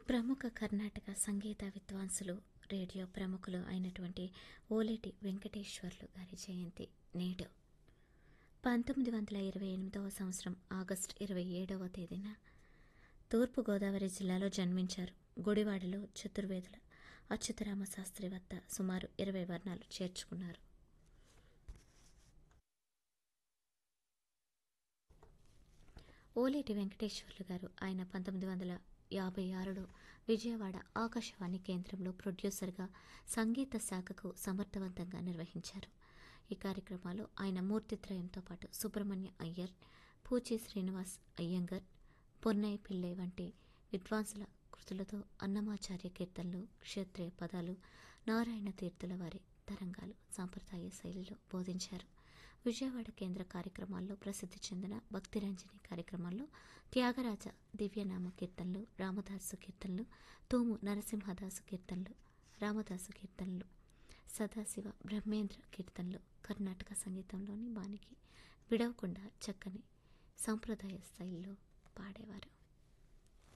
ప్రముఖ కర్ణాటక సంగీత విద్వాంసులు రేడియో ప్రముఖులు అయినటువంటి ఓలేటి వెంకటేశ్వర్లు గారి జయంతి నేడు పంతొమ్మిది వందల ఇరవై ఎనిమిదవ సంవత్సరం ఆగస్టు ఇరవై ఏడవ తేదీన తూర్పుగోదావరి జిల్లాలో జన్మించారు గుడివాడలో చతుర్వేదుల అచ్యుతరామ శాస్త్రి వద్ద సుమారు ఇరవై వర్ణాలు చేర్చుకున్నారు ఓలేటి వెంకటేశ్వర్లు గారు ఆయన పంతొమ్మిది వందల యాభై ఆరులో విజయవాడ ఆకాశవాణి కేంద్రంలో ప్రొడ్యూసర్గా సంగీత శాఖకు సమర్థవంతంగా నిర్వహించారు ఈ కార్యక్రమాల్లో ఆయన మూర్తిత్రయంతో పాటు సుబ్రహ్మణ్య అయ్యర్ పూచి శ్రీనివాస్ అయ్యంగర్ పొన్నయ్య పిల్లై వంటి విద్వాంసుల కృతులతో అన్నమాచార్య కీర్తనలు క్షేత్రీయ పదాలు నారాయణ తీర్థుల వారి తరంగాలు సాంప్రదాయ శైలిలో బోధించారు విజయవాడ కేంద్ర కార్యక్రమాల్లో ప్రసిద్ధి చెందిన భక్తిరంజని కార్యక్రమాల్లో త్యాగరాజ దివ్యనామ కీర్తనలు రామదాసు కీర్తనలు తూము నరసింహదాసు కీర్తనలు రామదాసు కీర్తనలు సదాశివ బ్రహ్మేంద్ర కీర్తనలు కర్ణాటక సంగీతంలోని బానికి విడవకుండా చక్కని సాంప్రదాయ స్థాయిలో పాడేవారు